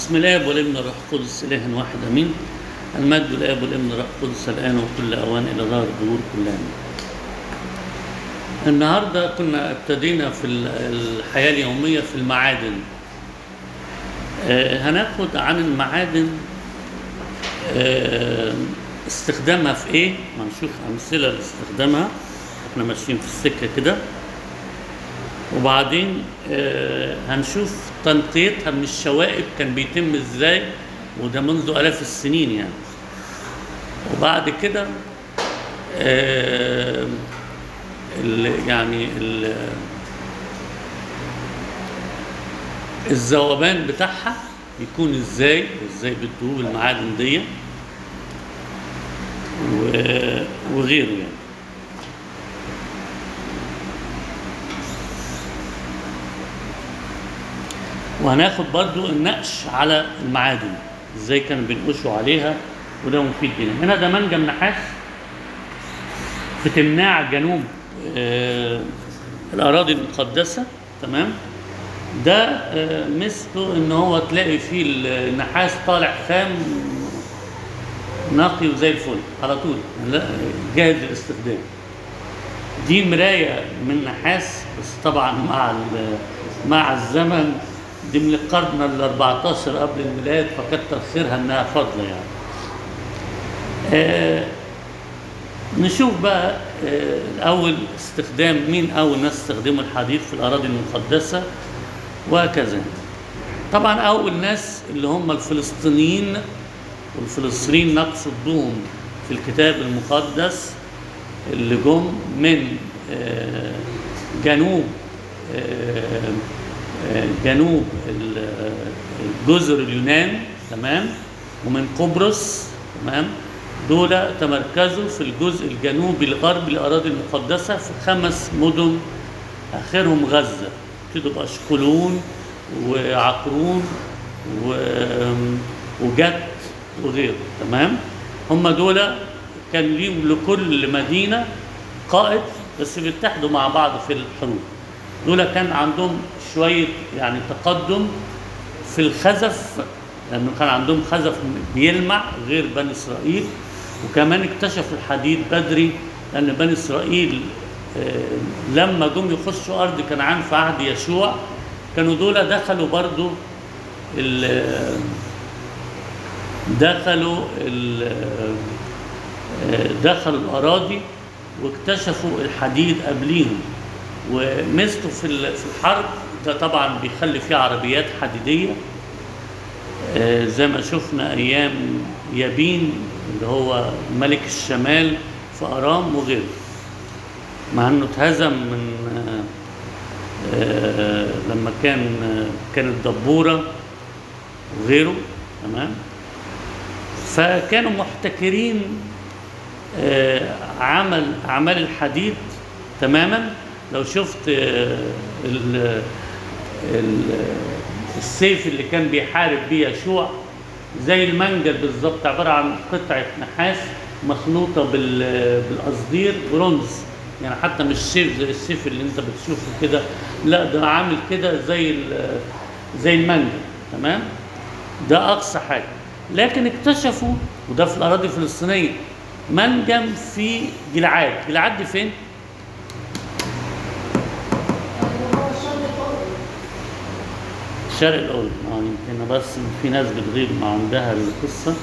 بسم الله والابن والروح القدس اله واحد امين المجد الاب والابن والروح القدس الان وكل اوان الى ظهر الدهور كلها آمين. النهارده كنا ابتدينا في ال- الحياه اليوميه في المعادن آه، هناخد عن المعادن آه، استخدامها في ايه هنشوف امثله لاستخدامها احنا ماشيين في السكه كده وبعدين آه، هنشوف تنقيتها من الشوائب كان بيتم ازاي وده منذ الاف السنين يعني وبعد كده آه، ال- يعني ال- الذوبان بتاعها يكون ازاي ازاي بتدوب المعادن دي و- وغيره يعني وهناخد برضو النقش على المعادن ازاي كانوا بينقشوا عليها وده مفيد جدا هنا ده منجم نحاس في تمناع جنوب آه الاراضي المقدسه تمام ده آه مثله ان هو تلاقي فيه النحاس طالع خام نقي وزي الفل على طول لا جاهز للاستخدام دي مرايه من نحاس بس طبعا مع ال- مع الزمن دي من القرن ال 14 قبل الميلاد فكتر خيرها انها فاضله يعني. آه نشوف بقى آه الاول استخدام مين اول ناس استخدموا الحديد في الاراضي المقدسه وهكذا. طبعا اول ناس اللي هم الفلسطينيين والفلسطينيين نقصد بهم في الكتاب المقدس اللي جم من آه، جنوب آه، آه، جنوب ال- آه، جزر اليونان تمام ومن قبرص تمام دول تمركزوا في الجزء الجنوبي الغربي للأراضي المقدسة في خمس مدن آخرهم غزة ابتدوا بأشقلون وعقرون و- وجت وغيره تمام هم دول كان ليهم لكل مدينة قائد بس بيتحدوا مع بعض في الحروب دول كان عندهم شوية يعني تقدم في الخزف لأنه كان عندهم خزف بيلمع غير بني إسرائيل وكمان اكتشفوا الحديد بدري لأن بني إسرائيل آه، لما جم يخشوا أرض كنعان في عهد يشوع كانوا دول دخلوا برضو ال- دخلوا ال- دخلوا الأراضي واكتشفوا الحديد قبليهم ومثله في ال- في الحرب ده طبعا بيخلي فيه عربيات حديدية آه، زي ما شفنا أيام يابين اللي هو ملك الشمال في أرام وغيره مع إنه اتهزم من آه، آه، لما كان آه، كانت دبورة وغيره تمام فكانوا محتكرين آه، عمل اعمال الحديد تماما لو شفت آه، ال- ال- السيف اللي كان بيحارب بيه يشوع زي المنجل بالظبط عباره عن قطعه نحاس مخلوطه بال- بالقصدير برونز يعني حتى مش سيف زي السيف اللي انت بتشوفه كده لا ده عامل كده زي ال- زي المنجل تمام ده اقصى حاجه لكن اكتشفوا وده في الاراضي الفلسطينيه منجم في جلعاد جلعاد دي فين شرق الاردن اه يمكن بس في ناس بتغيب ما عندها القصه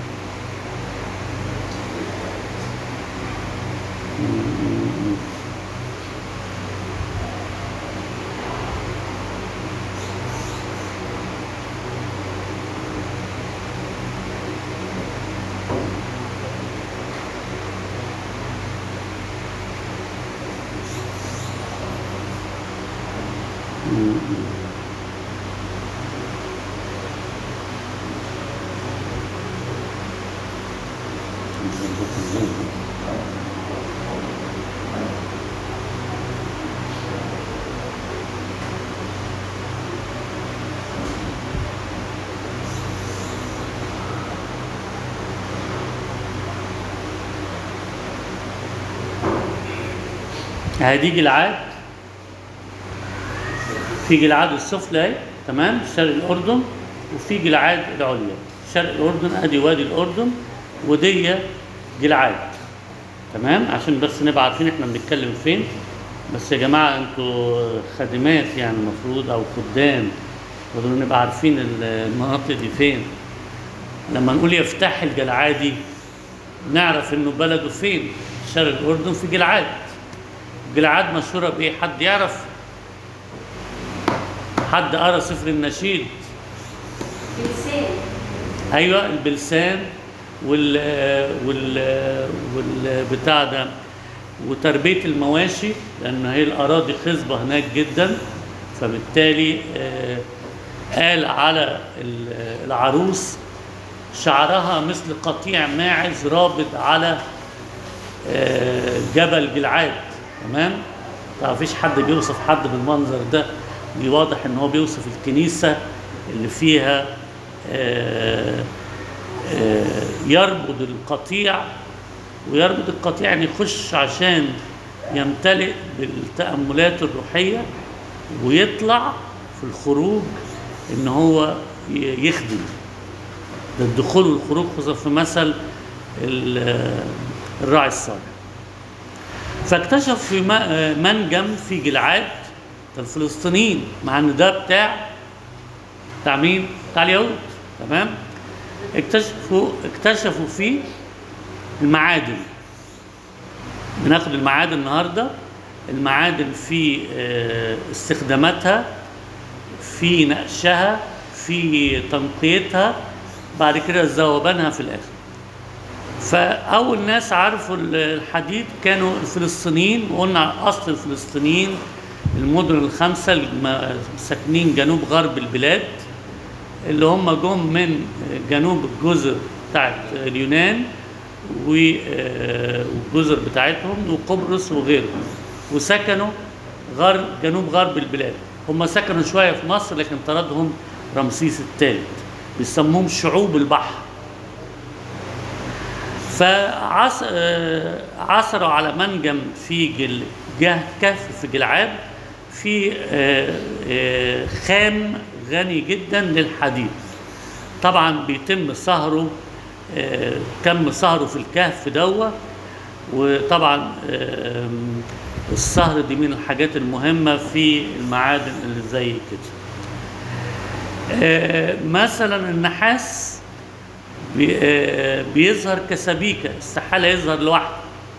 هذه جلعاد في جلعاد السفلى اهي تمام شرق الاردن وفي جلعاد العليا شرق الاردن ادي وادي الاردن ودي جلعاد تمام عشان بس نبقى عارفين احنا بنتكلم فين بس يا جماعه انتوا خادمات يعني المفروض او خدام المفروض نبقى عارفين المناطق دي فين لما نقول يفتح الجلعادي نعرف انه بلده فين شرق الاردن في جلعاد جلعاد مشهوره بايه حد يعرف حد قرا سفر النشيد بلسان ايوه البلسان وال وال والبتاع ده وتربيه المواشي لان هي الاراضي خصبه هناك جدا فبالتالي آه، قال على ال- العروس شعرها مثل قطيع ماعز رابط على آه، جبل جلعاد تمام ما فيش حد بيوصف حد بالمنظر ده دي واضح ان هو بيوصف الكنيسه اللي فيها آه، آه، يربط القطيع ويربط القطيع يعني يخش عشان يمتلئ بالتأملات الروحية ويطلع في الخروج ان هو ي- يخدم ده الدخول والخروج خصوصا في مثل ال- الراعي الصالح فاكتشف في م- منجم في جلعاد ده الفلسطينيين مع ان ده بتاع بتاع مين؟ بتاع اليهود تمام؟ اكتشفوا اكتشفوا فيه المعادن بناخد المعادن النهارده المعادن في آه، استخداماتها في نقشها في تنقيتها بعد كده ذوبانها في الاخر فاول ناس عرفوا الحديد كانوا الفلسطينيين وقلنا اصل الفلسطينيين المدن الخمسه الم- ساكنين جنوب غرب البلاد اللي هم جم من جنوب الجزر بتاعت اليونان و- آه، والجزر بتاعتهم وقبرص وغيرهم وسكنوا غرب جنوب غرب البلاد هم سكنوا شويه في مصر لكن طردهم رمسيس الثالث بيسموهم شعوب البحر فعثروا على منجم في جل جه كهف في جلعاد في آه، آه، خام غني جدا للحديد طبعا بيتم صهره آه، كم صهره في الكهف دوه وطبعا آم، الصهر دي من الحاجات المهمة في المعادن اللي زي كده آه، مثلا النحاس بي- آه، بيظهر كسبيكة استحالة يظهر لوحده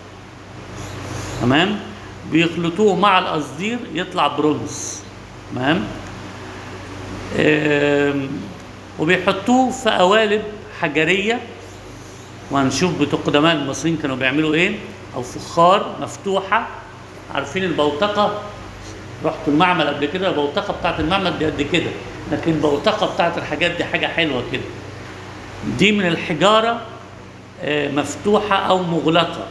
تمام بيخلطوه مع القصدير يطلع برونز تمام آم، وبيحطوه في قوالب حجرية وهنشوف بتوع قدماء المصريين كانوا بيعملوا ايه او فخار مفتوحة عارفين البوتقة رحت المعمل قبل كده البوتقة بتاعت المعمل دي قد كده لكن البوتقة بتاعت الحاجات دي حاجة حلوة كده دي من الحجارة آه، مفتوحة أو مغلقة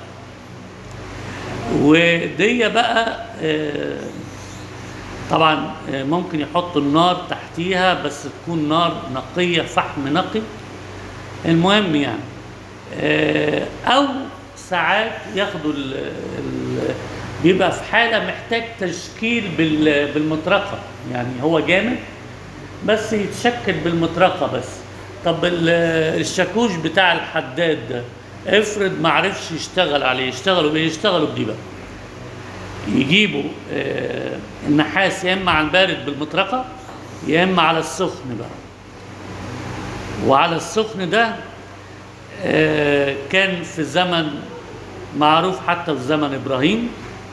ودي بقى آه، طبعا آه، ممكن يحطوا النار تحتيها بس تكون نار نقية فحم نقي المهم يعني آه، أو ساعات ياخدوا ال ال بيبقى في حالة محتاج تشكيل بال- بالمطرقة يعني هو جامد بس يتشكل بالمطرقه بس طب ال- الشاكوش بتاع الحداد ده افرض ما عرفش يشتغل عليه يشتغلوا بايه يشتغلوا بدي بقى يجيبوا آه، النحاس يا اما على البارد بالمطرقه يا اما على السخن بقى وعلى السخن ده آه، كان في زمن معروف حتى في زمن ابراهيم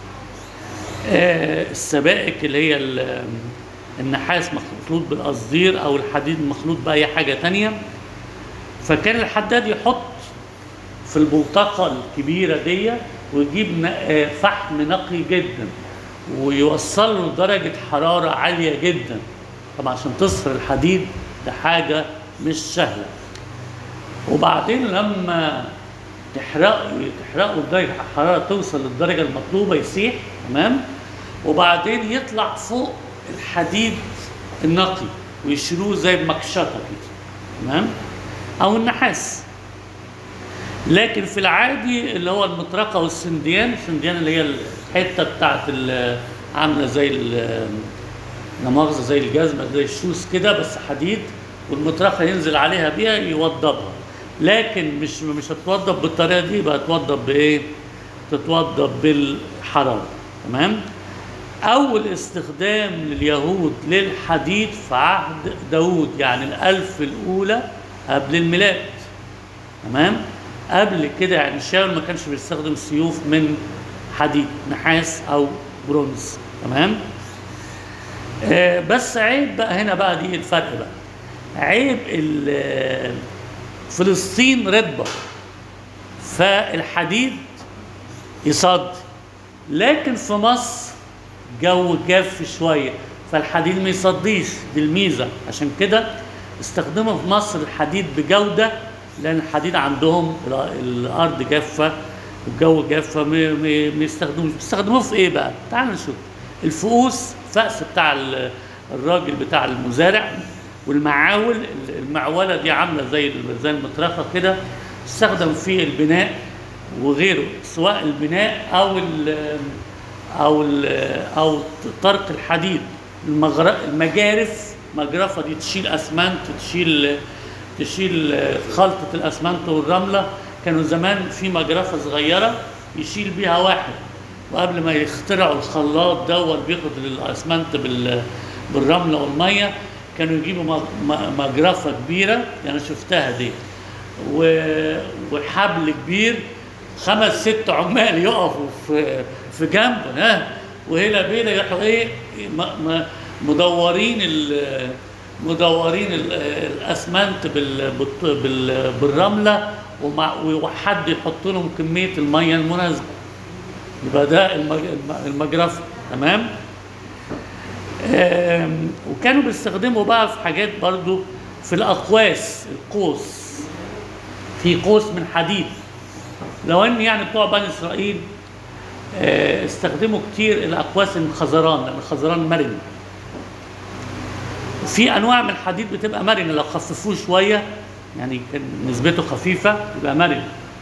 آه، السبائك اللي هي ال- النحاس مخلوط بالقصدير او الحديد مخلوط باي حاجه تانية فكان الحداد يحط في البلطقه الكبيره دي ويجيب ن- آه، فحم نقي جدا ويوصل له درجه حراره عاليه جدا طبعا عشان تصفر الحديد ده حاجه مش سهله وبعدين لما تحرق تحرقه لدرجه الحراره توصل للدرجه المطلوبه يسيح تمام وبعدين يطلع فوق الحديد النقي ويشيلوه زي بمكشطه كده تمام او النحاس لكن في العادي اللي هو المطرقه والسنديان السنديان اللي هي الحته بتاعت ال- عامله زي ال- لا مؤاخذه زي الجزمه زي الشوز كده بس حديد والمطرقه ينزل عليها بيها يوضبها لكن مش مش هتوضب بالطريقه دي يبقى هتوضب بايه؟ تتوضب بالحراره تمام؟ أول استخدام لليهود للحديد في عهد داود يعني الألف الأولى قبل الميلاد تمام قبل كده يعني شاول ما كانش بيستخدم سيوف من حديد نحاس أو برونز تمام آه بس عيب بقى هنا بقى دي الفرق بقى عيب ال- فلسطين رطبة فالحديد يصد لكن في مصر جو جاف شويه فالحديد ما يصديش دي الميزه عشان كده استخدموا في مصر الحديد بجوده لان الحديد عندهم ال- الارض جافه الجو جافه ما ما- ما يستخدموش بيستخدموه في ايه بقى؟ تعالوا نشوف الفؤوس فأس بتاع ال- الراجل بتاع المزارع والمعاول المعوله دي عامله زي ال- زي المطرقه كده تستخدم في البناء وغيره سواء البناء او ال- او ال- او طرق الحديد المغر- المجارف مجرفه دي تشيل اسمنت تشيل تشيل خلطه الاسمنت والرمله كانوا زمان في مجرفه صغيره يشيل بيها واحد وقبل ما يخترعوا الخلاط دوت بياخد الاسمنت بال بالرمله والميه كانوا يجيبوا م- م- مجرفه كبيره انا شفتها دي و- وحبل كبير خمس ست عمال يقفوا في في جنب ها وهنا بينا يروحوا ايه م- م- مدورين ال مدورين ال- الاسمنت بال بالط- بال- بالرمله ومع وحد يحط لهم كميه الميه المناسبه يبقى ده المج- الم- المجرفه تمام آم، وكانوا بيستخدموا بقى في حاجات برضو في الاقواس القوس في قوس من حديد لو ان يعني بتوع بني اسرائيل آه، استخدموا كتير الاقواس الخزران لان الخزران مرن في انواع من الحديد بتبقى مرنه لو خففوه شويه يعني كان نسبته خفيفه يبقى مرن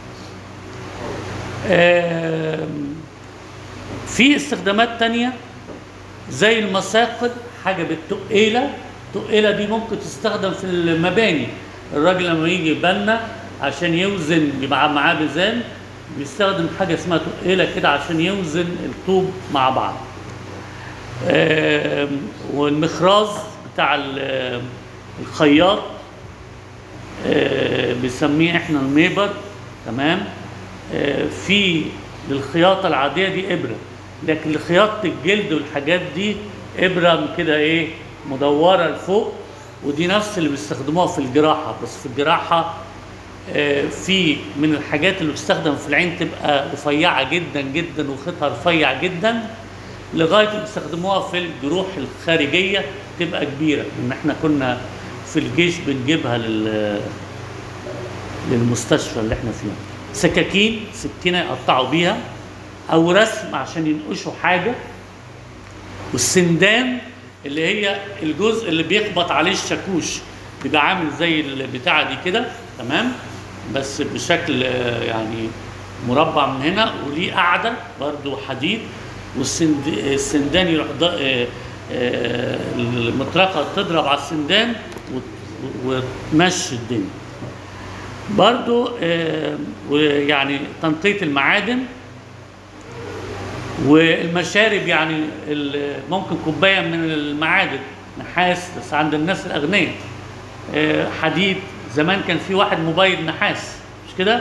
آم، في استخدامات تانية زي المساقل حاجه بالتقيله التقيله دي ممكن تستخدم في المباني الراجل لما يجي يبنى عشان يوزن يبقى معاه ميزان بيستخدم حاجه اسمها تقيله كده عشان يوزن الطوب مع بعض آم، والمخراز بتاع ال- الخياط آه، بنسميه احنا الميبر تمام آه، في للخياطه العاديه دي ابره لكن لخياطه الجلد والحاجات دي ابره من كده ايه مدوره لفوق ودي نفس اللي بيستخدموها في الجراحه بس في الجراحه آه، في من الحاجات اللي بتستخدم في العين تبقى رفيعه جدا جدا وخيطها رفيع جدا لغايه اللي بيستخدموها في الجروح الخارجيه تبقى كبيره ان احنا كنا في الجيش بنجيبها لل للمستشفى اللي احنا فيها سكاكين سكينه يقطعوا بيها او رسم عشان ينقشوا حاجه والسندان اللي هي الجزء اللي بيخبط عليه الشاكوش بيبقى عامل زي البتاعه دي كده تمام بس بشكل آه، يعني مربع من هنا وليه قاعده برضو حديد والسندان يروح ض- آه، آه، المطرقه تضرب على السندان وت- وتمشي الدنيا برضو آه، ويعني تنقية المعادن والمشارب يعني ال- ممكن كوبايه من المعادن نحاس بس عند الناس الاغنياء آه، حديد زمان كان في واحد مبيض نحاس مش كده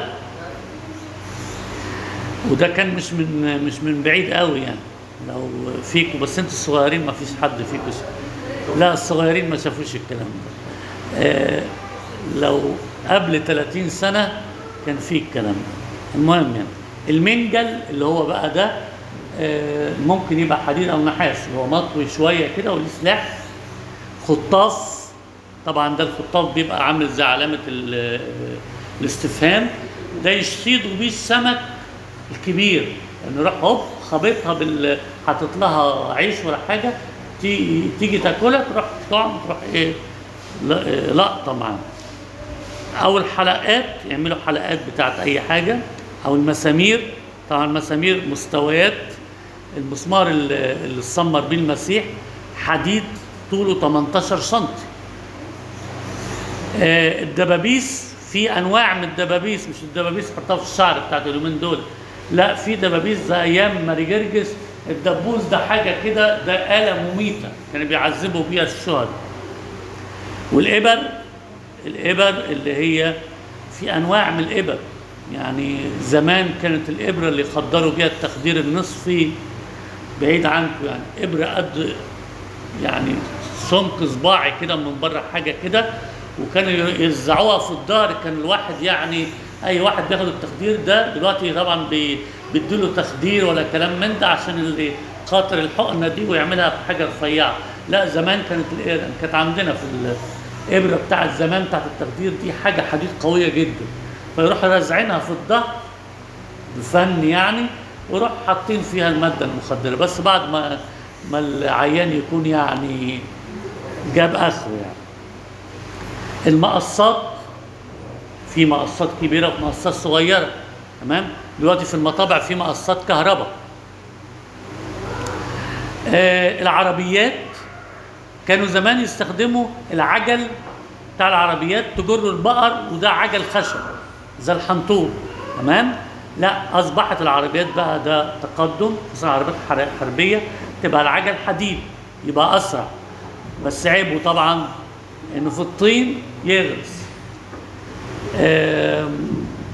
وده كان مش من مش من بعيد قوي يعني لو فيكم بس انتوا الصغيرين ما فيش حد فيكم ش- لا الصغيرين ما شافوش الكلام ده آه، لو قبل 30 سنه كان في الكلام ده المهم يعني المنجل اللي هو بقى ده آه، ممكن يبقى حديد او نحاس هو مطوي شويه كده وليه سلاح خطاف طبعا ده الخطاف بيبقى عامل زي علامه ال- الاستفهام ده يصيدوا بيه السمك الكبير انه يروح هوب خابطها بال حاطط لها عيش ولا حاجه تيجي تيجي تاكلها تروح طعم تروح ايه ل- لقطه معاها او الحلقات يعملوا حلقات بتاعت اي حاجه او المسامير طبعا المسامير مستويات المسمار اللي اللي اتسمر بيه المسيح حديد طوله 18 سم آه، الدبابيس في انواع من الدبابيس مش الدبابيس حطها في الشعر بتاعت اليومين دول لا في دبابيس زي ايام ماري جرجس الدبوس ده حاجه كده ده آلة مميتة كانوا بيعذبوا بيها الشهداء والإبر الإبر اللي هي في أنواع من الإبر يعني زمان كانت الإبرة اللي يخدروا بيها التخدير النصفي بعيد عنكم يعني إبرة قد يعني سمك صباعي كده من بره حاجة كده وكانوا يرزعوها في الظهر كان الواحد يعني أي واحد بياخد التخدير ده دلوقتي طبعا بي- بيديله تخدير ولا كلام من ده عشان اللي خاطر الحقنة دي ويعملها بحاجة رفيعة لا زمان كانت الإبرة- كانت عندنا في الإبرة بتاعت زمان بتاعت التخدير دي حاجة حديد قوية جدا فيروحوا رازعينها في الظهر بفن يعني ويروح حاطين فيها المادة المخدرة بس بعد ما ما العيان يكون يعني جاب آخره يعني المقصات في مقصات كبيرة ومقصات صغيرة تمام دلوقتي في المطابع في مقصات كهرباء آه العربيات كانوا زمان يستخدموا العجل بتاع العربيات تجر البقر وده عجل خشب زي الحنطور تمام لا اصبحت العربيات بقى ده تقدم خصوصا العربيات الحر- الحربيه تبقى العجل حديد يبقى اسرع بس عيبه طبعا انه في الطين يغرس آم،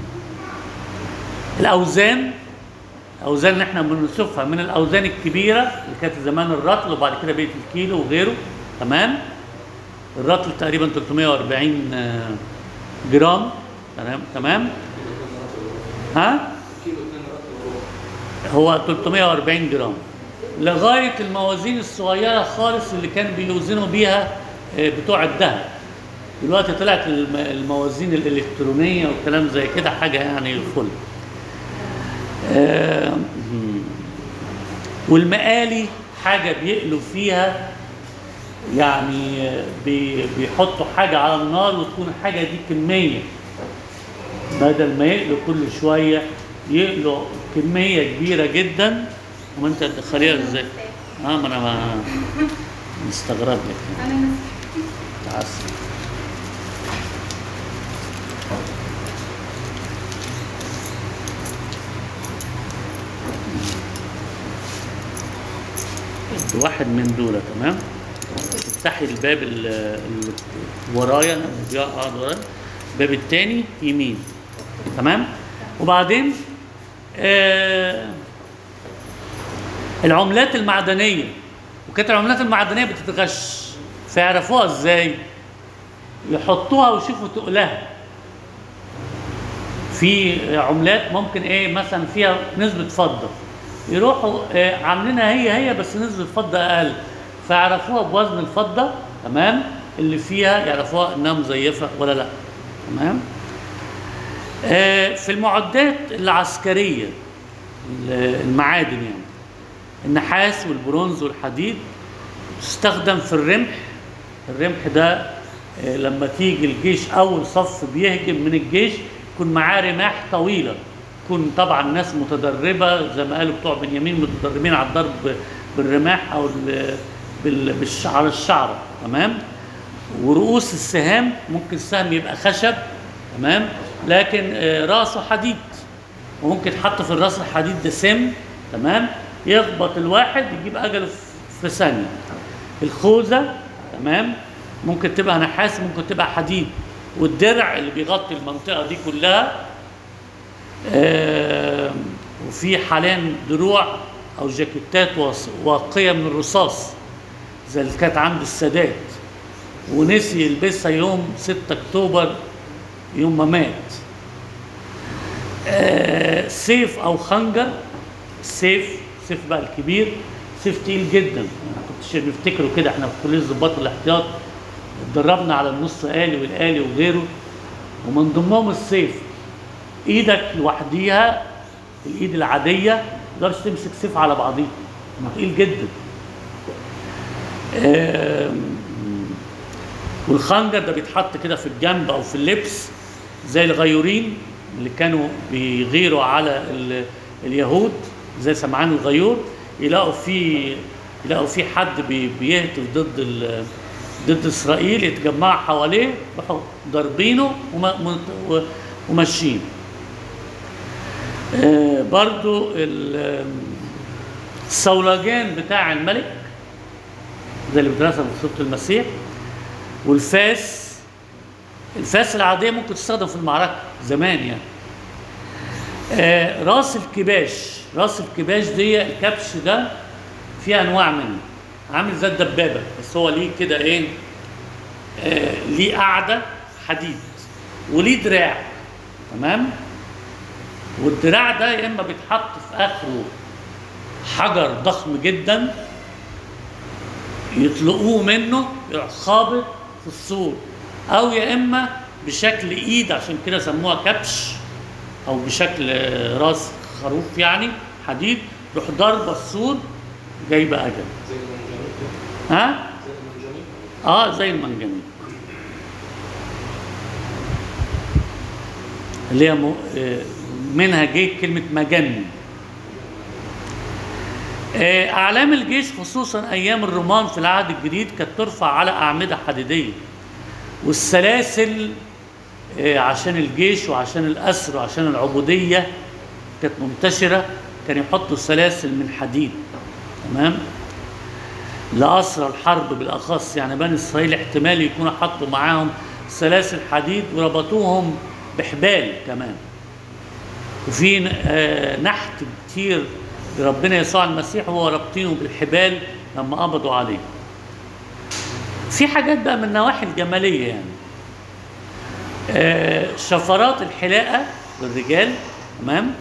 الاوزان الاوزان اللي احنا بنشوفها من الاوزان الكبيره اللي كانت زمان الرطل وبعد كده بقت الكيلو وغيره تمام الرطل تقريبا 340 آه، جرام تمام تمام ها هو 340 جرام لغايه الموازين الصغيره خالص اللي كان بيوزنوا بيها آه، بتوع الذهب دلوقتي طلعت الم- الموازين الالكترونيه والكلام زي كده حاجه يعني فل آه، والمقالي حاجه بيقلوا فيها يعني آه، بي- بيحطوا حاجه على النار وتكون الحاجه دي كميه بدل ما يقلوا كل شويه يقلوا كميه كبيره جدا وما انت تدخليها ازاي؟ اه ما انا ما مستغرب لك انا تعسف واحد من دول تمام افتحي الباب ال- اللي ورايا اللي بيقعد ورايا الباب التاني يمين تمام وبعدين آه العملات المعدنيه وكانت العملات المعدنيه بتتغش فيعرفوها ازاي؟ يحطوها ويشوفوا تقلها في عملات ممكن ايه مثلا فيها نسبة فضة يروحوا آه، عاملينها هي هي بس نسبة فضة أقل فيعرفوها بوزن الفضة تمام اللي فيها يعرفوها إنها مزيفة ولا لا تمام آه، في المعدات العسكرية المعادن يعني النحاس والبرونز والحديد تستخدم في الرمح الرمح ده آه، لما تيجي الجيش اول صف بيهجم من الجيش يكون معاه رماح طويله يكون طبعا ناس متدربه زي ما قالوا بتوع بنيامين متدربين على الضرب بالرماح او ال- بال- بالش- على الشعره تمام ورؤوس السهام ممكن السهم يبقى خشب تمام لكن آه، راسه حديد وممكن يتحط في الراس الحديد ده سم تمام يخبط الواحد يجيب اجله في- في ثانيه الخوذه تمام ممكن تبقى نحاس ممكن تبقى حديد والدرع اللي بيغطي المنطقه دي كلها آم، وفي حاليا دروع او جاكيتات واص- واقيه من الرصاص زي اللي كانت عند السادات ونسي يلبسها يوم 6 اكتوبر يوم ما مات آه، سيف او خنجر سيف سيف بقى الكبير سيف تقيل جدا انا كنت نفتكره كده احنا في كليه ضباط الاحتياط اتدربنا على النص آلي والآلي وغيره ومن ضمنهم السيف ايدك لوحديها الايد العاديه ما تقدرش تمسك سيف على بعضيه انه تقيل جدا آم، والخنجر ده بيتحط كده في الجنب او في اللبس زي الغيورين اللي كانوا بيغيروا على ال- اليهود زي سمعان الغيور يلاقوا في يلاقوا في حد بي- بيهتف ضد ال- ضد اسرائيل يتجمعوا حواليه راحوا ضاربينه وم- و- وماشيين آه، برضو ال- الصولجان بتاع الملك زي اللي بيدرسها في سوره المسيح والفاس الفاس العاديه ممكن تستخدم في المعركه زمان يعني آه، راس الكباش راس الكباش دي الكبش ده فيه انواع منه عامل زي الدبابه بس هو ليه كده ايه آه ليه قاعده حديد وليه دراع تمام والدراع ده يا اما بيتحط في اخره حجر ضخم جدا يطلقوه منه يروح خابط في السور او يا اما بشكل ايد عشان كده سموها كبش او بشكل آه، راس خروف يعني حديد يروح ضربه السور جايبه اجل زي المنجنيق ها زي المنجنيق اه زي المنجنيق اللي هي م- آه، منها جه كلمة مجن آه، أعلام الجيش خصوصا أيام الرومان في العهد الجديد كانت ترفع على أعمدة حديدية والسلاسل آه، عشان الجيش وعشان الأسر وعشان العبودية كانت منتشرة كان يحطوا سلاسل من حديد تمام لأسرى الحرب بالأخص يعني بني إسرائيل احتمال يكونوا حطوا معاهم سلاسل حديد وربطوهم بحبال كمان وفي آه، نحت كتير لربنا يسوع المسيح وهو رابطينه بالحبال لما قبضوا عليه في حاجات بقى من النواحي الجمالية يعني آه، شفرات الحلاقة للرجال تمام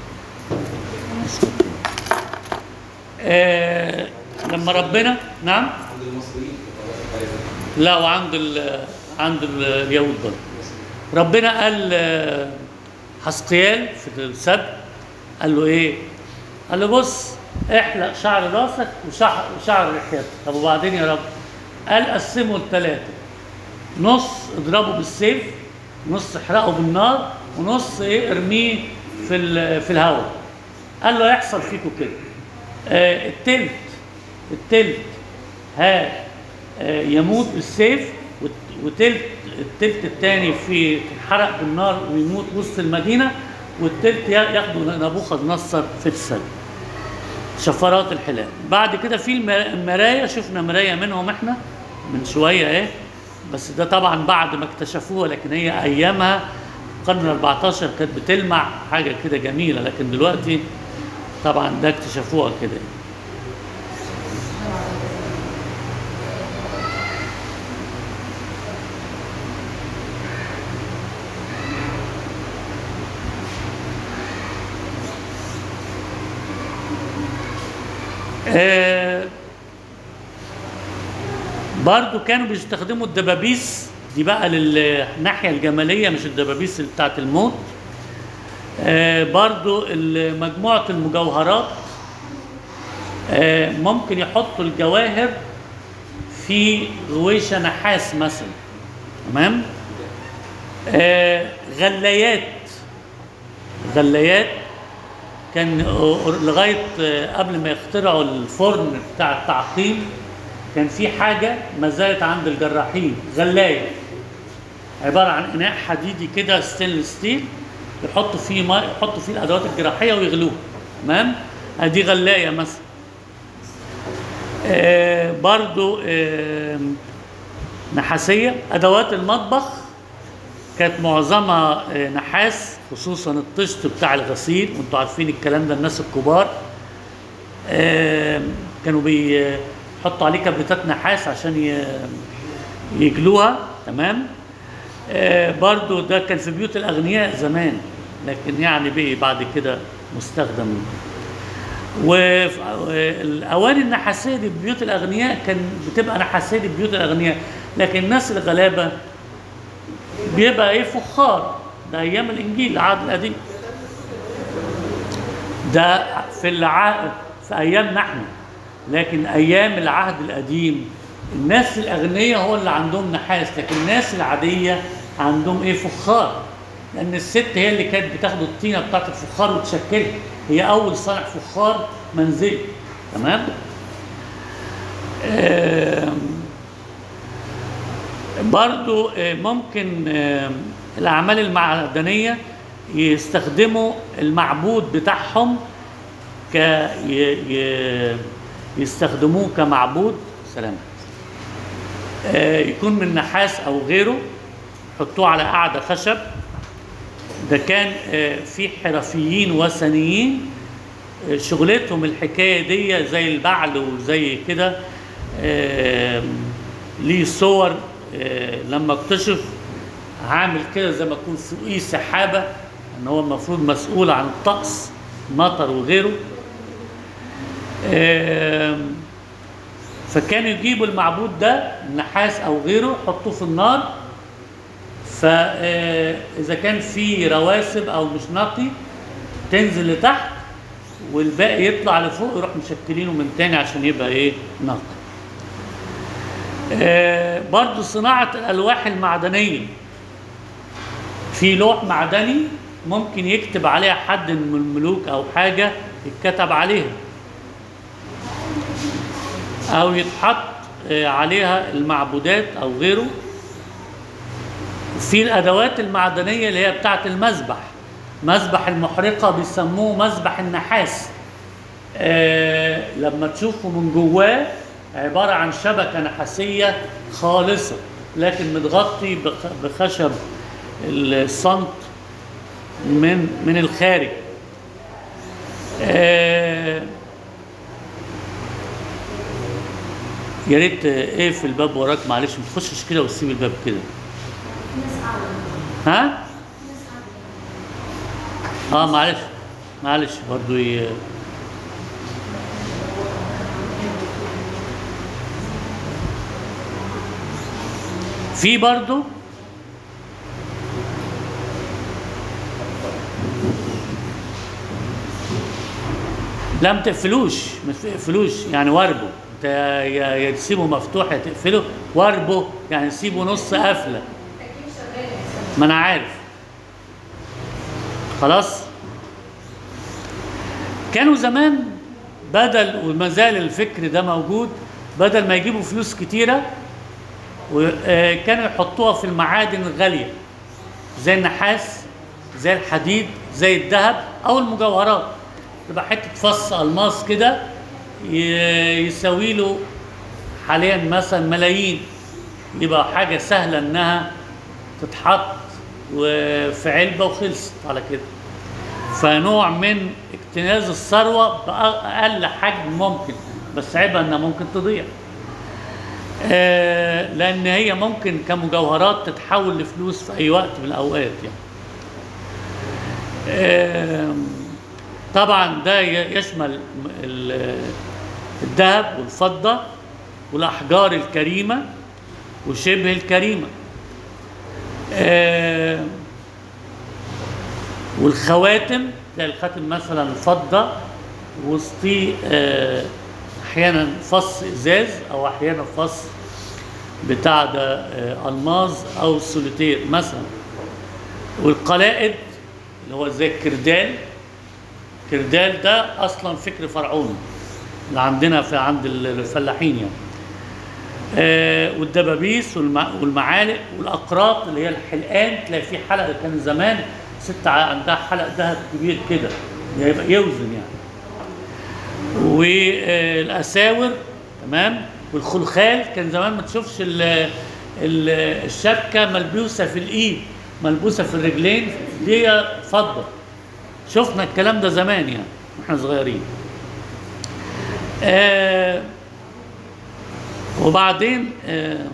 آه، لما ربنا نعم عند المصريين في الطوائف الثالثة. لا وعند ال عند ال- اليهود برضه ربنا قال آه، حسقيال في السبت قال له ايه؟ قال له بص احلق شعر راسك وشعر وشعر لحيتك طب وبعدين يا رب؟ قال قسمه لثلاثه نص اضربه بالسيف نص احرقه بالنار ونص ايه ارميه في ال- في الهواء قال له يحصل فيكم كده آه التلت التلت ها آه، يموت بالسيف والت- وتلت التلت الثاني في تتحرق بالنار ويموت وسط المدينه والتلت يا- ياخده نبوخذ نصر في السجن شفرات الحلال بعد كده في الم- المرايا شفنا مرايا منهم احنا من شويه ايه بس ده طبعا بعد ما اكتشفوها لكن هي ايامها القرن ال 14 كانت بتلمع حاجه كده جميله لكن دلوقتي طبعا ده اكتشفوها كده آه، برضو كانوا بيستخدموا الدبابيس دي بقى للناحية الجمالية مش الدبابيس اللي بتاعت الموت آه، برضو ال- مجموعة المجوهرات آه، ممكن يحطوا الجواهر في غويشة نحاس مثلا تمام آه، غلايات غلايات كان لغايه قبل ما يخترعوا الفرن بتاع التعقيم كان في حاجه ما زالت عند الجراحين غلايه عباره عن اناء حديدي كده ستينلس ستيل يحطوا فيه ماء يحطوا فيه الادوات الجراحيه ويغلوها تمام ادي غلايه مثلا آه برضو آه نحاسيه ادوات المطبخ كانت معظمها آه، نحاس خصوصا الطشت بتاع الغسيل وانتوا عارفين الكلام ده الناس الكبار آه، كانوا بيحطوا عليه كبريتات نحاس عشان ي- يجلوها تمام آه، برضو ده كان في بيوت الاغنياء زمان لكن يعني بقي بعد كده مستخدم والاواني النحاسيه دي في بيوت الاغنياء كان بتبقى نحاسيه دي في بيوت الاغنياء لكن الناس الغلابه بيبقى ايه فخار ده ايام الانجيل العهد القديم ده في العهد في ايامنا احنا لكن ايام العهد القديم الناس الاغنياء هو اللي عندهم نحاس لكن الناس العاديه عندهم ايه فخار لان الست هي اللي كانت بتاخد الطينه بتاعت الفخار وتشكلها هي اول صانع فخار منزلي تمام آم، برضو آه، ممكن آه، الأعمال المعدنية يستخدموا المعبود بتاعهم ك ي... ي... يستخدموه كمعبود سلام آه، يكون من نحاس أو غيره يحطوه على قاعدة خشب ده كان آه، في حرفيين وثنيين آه، شغلتهم الحكاية دي زي البعل وزي كده آه، ليه صور آه، لما اكتشف عامل كده زي ما يكون فوقيه سحابة ان هو المفروض مسؤول عن الطقس مطر وغيره آم، فكانوا يجيبوا المعبود ده نحاس او غيره يحطوه في النار فاذا كان في رواسب او مش نقي تنزل لتحت والباقي يطلع لفوق يروح مشكلينه من تاني عشان يبقى ايه نقي آه، برضو صناعة الألواح المعدنية في لوح معدني ممكن يكتب عليها حد من الملوك أو حاجة يتكتب عليها أو يتحط آه، عليها المعبودات أو غيره في الأدوات المعدنية اللي هي بتاعة المذبح مذبح المحرقة بيسموه مذبح النحاس آه لما تشوفه من جواه عبارة عن شبكة نحاسية خالصة لكن متغطي بخ- بخشب الصمت من من الخارج آه يا ريت آه، اقفل الباب وراك معلش ما تخشش كده وتسيب الباب كده ناس عاوزة ها ناس عاوزة اه معلش معلش برضو ي... في برضو لا ما تقفلوش ما تقفلوش يعني واربه انت يا يا- يا تسيبه مفتوح يا تقفله واربه يعني سيبه نص قفله التكييف شغال أساساً. ما انا عارف خلاص كانوا زمان بدل وما زال الفكر ده موجود بدل ما يجيبوا فلوس كتيره و- آه، كانوا يحطوها في المعادن الغاليه زي النحاس زي الحديد زي الذهب او المجوهرات تبقى حته فص الماس كده ي- يساوي له حاليا مثلا ملايين يبقى حاجه سهله انها تتحط وفي علبه وخلصت على كده فنوع من اكتناز الثروه باقل حجم ممكن بس عيبها انها ممكن تضيع آه، لان هي ممكن كمجوهرات تتحول لفلوس في اي وقت من الاوقات يعني آم، طبعا ده ي- يشمل م- ال- الذهب والفضه والاحجار الكريمه وشبه الكريمه آم، والخواتم زي الخاتم مثلا فضه وسطيه آه، احيانا فص ازاز او احيانا فص بتاع ده آه، الماظ او سوليتير مثلا والقلائد اللي هو زي الكردال الكردال ده اصلا فكر فرعوني اللي عندنا في عند الفلاحين يعني آه، والدبابيس والمع- والمعالق والاقراط اللي هي الحلقان تلاقي في حلقه كان زمان ست ع- عندها حلق ذهب كبير كده يبقى يوزن يعني والاساور تمام والخلخال كان زمان ما تشوفش ال- ال- الشبكه ملبوسه في الايد ملبوسه في الرجلين دي فضه شفنا الكلام ده زمان يعني واحنا صغيرين آه وبعدين آه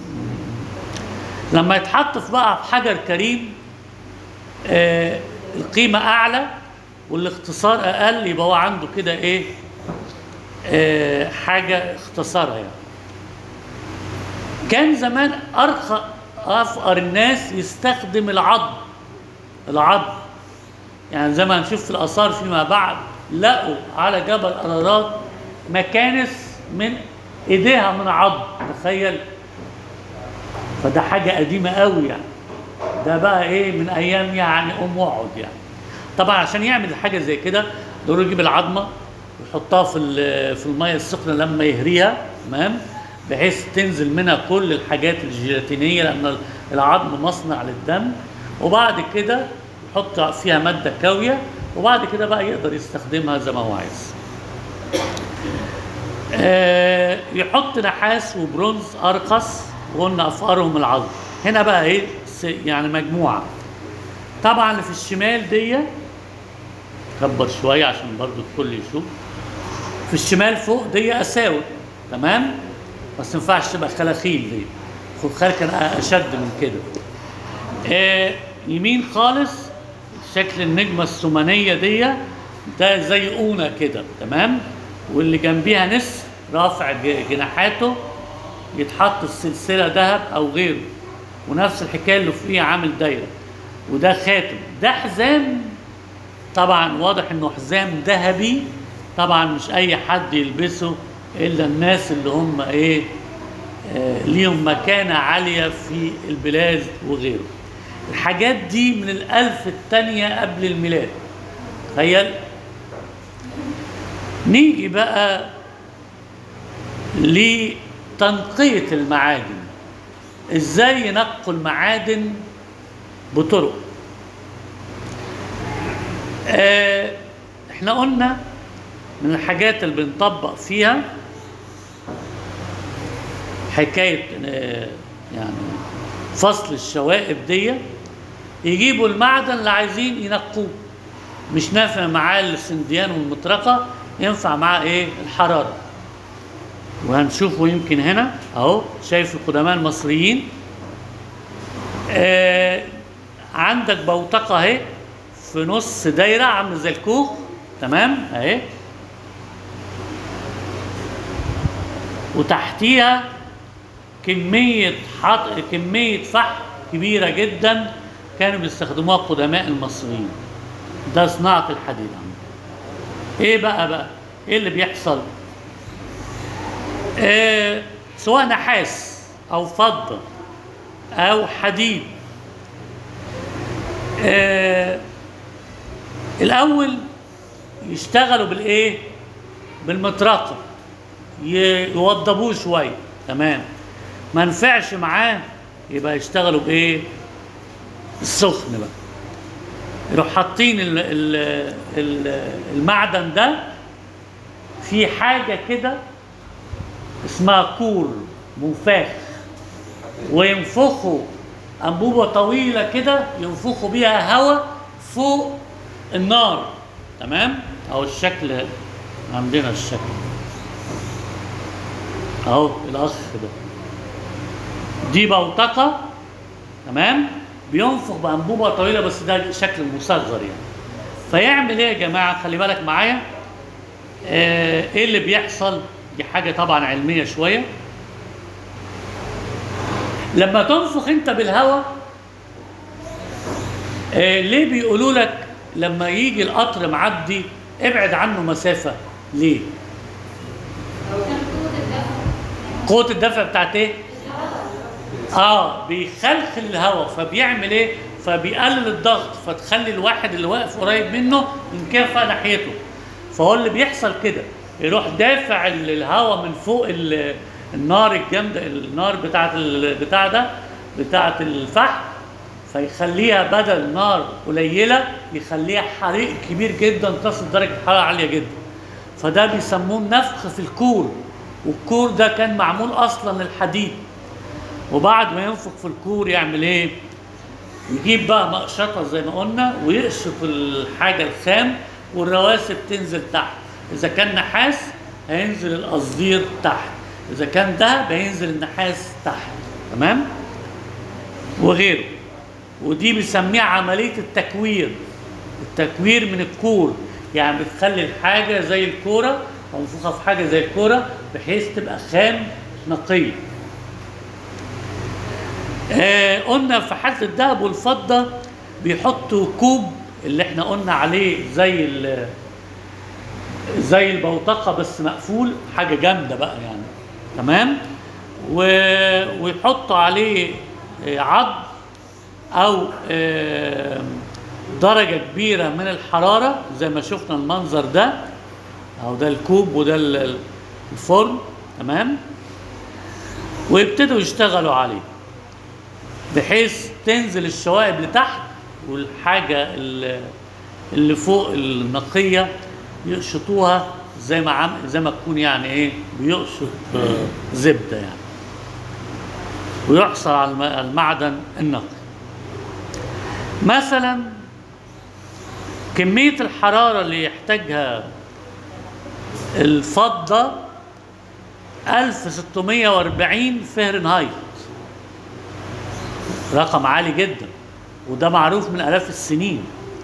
لما يتحط في بقى في حجر كريم آه القيمة أعلى والاختصار أقل يبقى هو عنده كده إيه آه حاجة اختصارها يعني كان زمان أرخى أفقر الناس يستخدم العظم العظم يعني زي ما هنشوف في الآثار فيما بعد لقوا على جبل أرارات مكانس من إيديها من عظم تخيل فده حاجة قديمة قوي يعني ده بقى ايه من ايام يعني ام وعد يعني طبعا عشان يعمل حاجه زي كده ضروري يجيب العظمه ويحطها في ال- في الميه السخنه لما يهريها تمام بحيث تنزل منها كل الحاجات الجيلاتينيه لان العظم مصنع للدم وبعد كده يحط فيها ماده كاويه وبعد كده بقى يقدر يستخدمها زي ما هو عايز. آه، يحط نحاس وبرونز ارخص وقلنا افقرهم العظم هنا بقى ايه س- يعني مجموعه طبعا اللي في الشمال دي كبر شويه عشان برضو الكل يشوف في الشمال فوق دي اساور تمام بس ما ينفعش تبقى خلاخيل دي الخلخال كان اشد من كده آه يمين خالص شكل النجمه الثمانيه دي ده زي اونه كده تمام واللي جنبيها نسر رافع ج- جناحاته يتحط السلسله ذهب او غيره ونفس الحكايه اللي فوقيه عامل دايره وده خاتم ده حزام طبعا واضح انه حزام ذهبي طبعا مش اي حد يلبسه الا الناس اللي هم ايه آه ليهم مكانه عاليه في البلاد وغيره الحاجات دي من الالف الثانيه قبل الميلاد تخيل نيجي بقى لتنقية المعادن ازاي ينقوا المعادن بطرق آه احنا قلنا من الحاجات اللي بنطبق فيها حكاية آه يعني فصل الشوائب دي يجيبوا المعدن اللي عايزين ينقوه مش نافع معاه السنديان والمطرقة ينفع معاه ايه الحرارة وهنشوفه يمكن هنا اهو شايف القدماء المصريين آه عندك بوتقة اهي في نص دايرة عاملة زي الكوخ تمام اهي وتحتيها كمية حط... كمية فحم كبيرة جدا كانوا بيستخدموها القدماء المصريين ده صناعة الحديد عندهم ايه بقى بقى ايه اللي بيحصل آه سواء نحاس او فضة او حديد آه الاول يشتغلوا بالايه بالمطرقه ي- يوضبوه شويه تمام ما نفعش معاه يبقى يشتغلوا بايه السخن بقى يروح حاطين ال- ال- ال- المعدن ده في حاجه كده اسمها كور منفاخ وينفخوا انبوبه طويله كده ينفخوا بيها هواء فوق النار تمام او الشكل عندنا الشكل اهو الاخ ده دي بوتقه تمام بينفخ بانبوبه طويله بس ده شكل مصغر يعني فيعمل ايه يا جماعه خلي بالك معايا آه ايه اللي بيحصل دي حاجه طبعا علميه شويه لما تنفخ انت بالهواء آه ليه بيقولوا لك لما يجي القطر معدي ابعد عنه مسافه ليه قوه الدفع بتاعت ايه اه بيخلخل الهواء فبيعمل ايه فبيقلل الضغط فتخلي الواحد اللي واقف قريب منه ينكفى ناحيته فهو اللي بيحصل كده يروح دافع ال- الهواء من فوق ال- النار الجامده النار بتاعت ال- بتاع ده بتاعت الفحم فيخليها بدل نار قليله يخليها حريق كبير جدا تصل درجه حراره عاليه جدا فده بيسموه نفخ في الكور والكور ده كان معمول اصلا للحديد وبعد ما ينفخ في الكور يعمل ايه يجيب بقى مقشطه زي ما قلنا ويقشط الحاجه الخام والرواسب تنزل تحت اذا كان نحاس هينزل القصدير تحت اذا كان دهب هينزل النحاس تحت تمام وغيره ودي بنسميها عمليه التكوير التكوير من الكور يعني بتخلي الحاجه زي الكوره او منفوخه في حاجه زي الكوره بحيث تبقى خام نقيه آه قلنا في حالة الذهب والفضة بيحطوا كوب اللي احنا قلنا عليه زي ال- زي البوتقة بس مقفول حاجة جامدة بقى يعني تمام و... ويحطوا عليه آه، عظم أو آه، درجة كبيرة من الحرارة زي ما شفنا المنظر ده أو ده الكوب وده ال- الفرن تمام ويبتدوا يشتغلوا عليه بحيث تنزل الشوائب لتحت والحاجة اللي اللي فوق النقية يقشطوها زي ما عم زي ما تكون يعني ايه بيقشط آه، زبدة يعني ويحصل على الم- المعدن النقي مثلا كمية الحرارة اللي يحتاجها الفضة 1640 فهرنهايت رقم عالي جدا وده معروف من آلاف السنين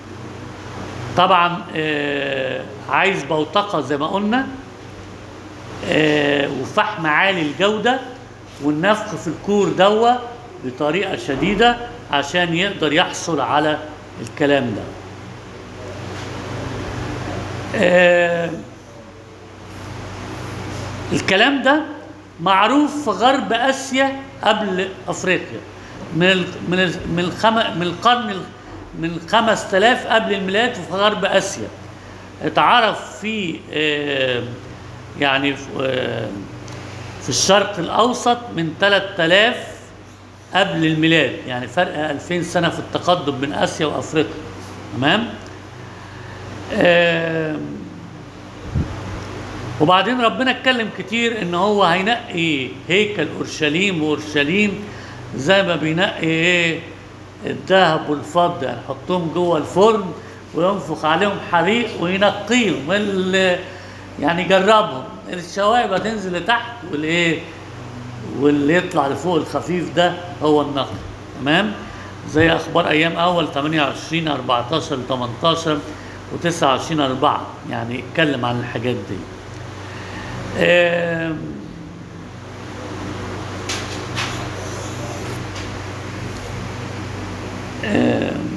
طبعا آه، عايز بوتقة زي ما قلنا آه، وفحم عالي الجودة والنفخ في الكور دوا بطريقة شديدة عشان يقدر يحصل على الكلام ده آه، الكلام ده معروف في غرب اسيا قبل افريقيا من ال من ال من الخم من القرن ال- من 5000 قبل الميلاد في غرب اسيا اتعرف في آه، يعني في آه، في الشرق الاوسط من 3000 قبل الميلاد يعني فرق 2000 سنه في التقدم بين اسيا وافريقيا تمام آم، وبعدين ربنا اتكلم كتير ان هو هينقي هيكل اورشليم واورشليم زي ما بينقي ايه الذهب والفضه يعني يحطهم جوه الفرن وينفخ عليهم حريق وينقيهم اللي يعني يجربهم الشوائب هتنزل لتحت والايه واللي يطلع لفوق الخفيف ده هو النقي تمام زي اخبار ايام اول 28 14 18 و29 4 يعني اتكلم عن الحاجات دي آم، آم،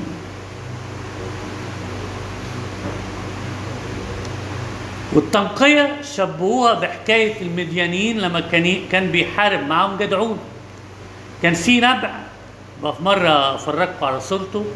والتنقية شبهوها بحكاية المديانيين لما كان كان بيحارب معاهم جدعون كان في نبع بقى في مرة أفرجكم على صورته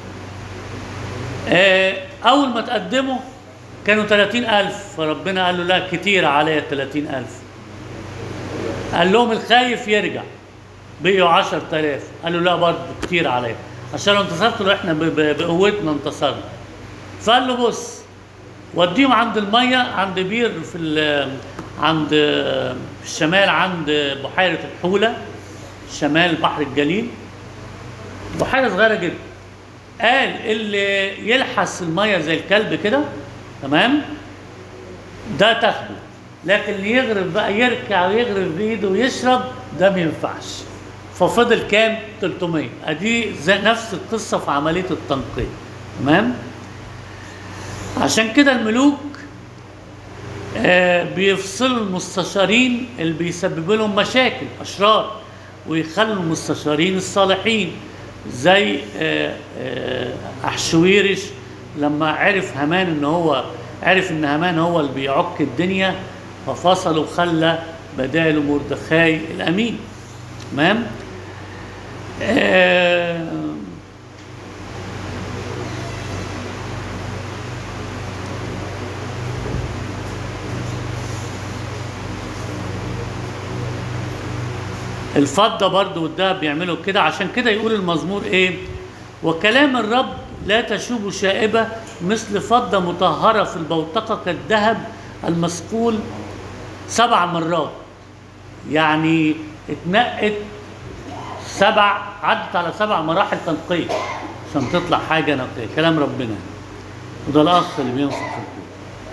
آه، أول ما تقدموا كانوا 30 ألف فربنا قال له لا كتير عليا 30 ألف قال لهم الخايف يرجع بقيوا 10000 قالوا لا برضه كتير عليا عشان لو انتصرتوا لو احنا ب- ب- بقوتنا انتصرنا فقال له بص وديهم عند الميه عند بير في ال- عند في الشمال عند بحيره الحوله شمال بحر الجليل بحيره صغيره جدا قال اللي يلحس الميه زي الكلب كده تمام ده تاخده لكن اللي يغرف بقى يركع ويغرف بايده ويشرب ده ما ينفعش ففضل كام 300 ادي زي نفس القصه في عمليه التنقية تمام عشان كده الملوك آه بيفصلوا المستشارين اللي بيسببوا لهم مشاكل اشرار ويخلوا المستشارين الصالحين زي آه آه احشويرش لما عرف هامان ان هو عرف ان هامان هو اللي بيعك الدنيا ففصل وخلى بداله مردخاي الامين تمام آه الفضة برضو والدهب بيعملوا كده عشان كده يقول المزمور ايه وكلام الرب لا تشوب شائبة مثل فضة مطهرة في البوتقة كالذهب المصقول سبع مرات يعني اتنقت سبع عدت على سبع مراحل تنقية عشان تطلع حاجة نقية كلام ربنا وده الأخ اللي بينصح في الكون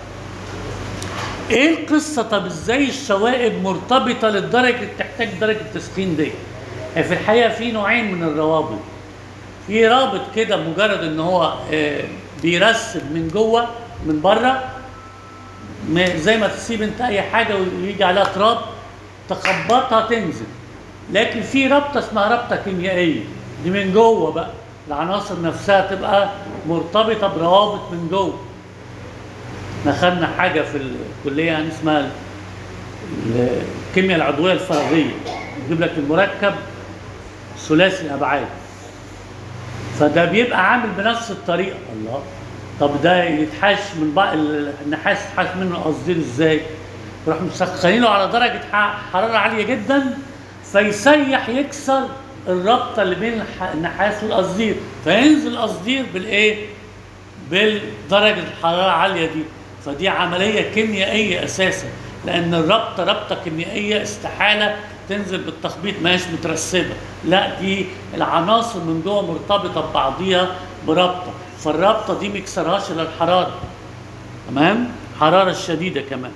ايه القصة طب ازاي الشوائب مرتبطة للدرجة اللي تحتاج درجة التسخين دي يعني في الحقيقة في نوعين من الروابط في رابط كده مجرد ان هو آه، بيرسب من جوه من بره م- زي ما تسيب انت اي حاجة ويجي عليها تراب تخبطها تنزل لكن في رابطة اسمها رابطة كيميائية دي من جوه بقى العناصر نفسها تبقى مرتبطة بروابط من جوه احنا خدنا حاجه في الكليه يعني اسمها ال- ال- الكيمياء العضويه الفراغيه يجيب لك المركب ثلاثي الابعاد فده بيبقى عامل بنفس الطريقه الله طب ده يتحاش من بقى ال- النحاس يتحاش منه قصدير ازاي؟ يروح مسخنينه على درجه ح- حراره عاليه جدا فيسيح يكسر الرابطه اللي بين الح- النحاس والقصدير فينزل القصدير بالايه بالدرجه الحراره العاليه دي فدي عمليه كيميائيه اساسا لان الرابطه رابطه كيميائيه استحاله تنزل بالتخبيط ما هيش مترسبه لا دي العناصر من جوه مرتبطه ببعضيها برابطه فالرابطه دي ما يكسرهاش الا الحراره تمام حراره الشديده كمان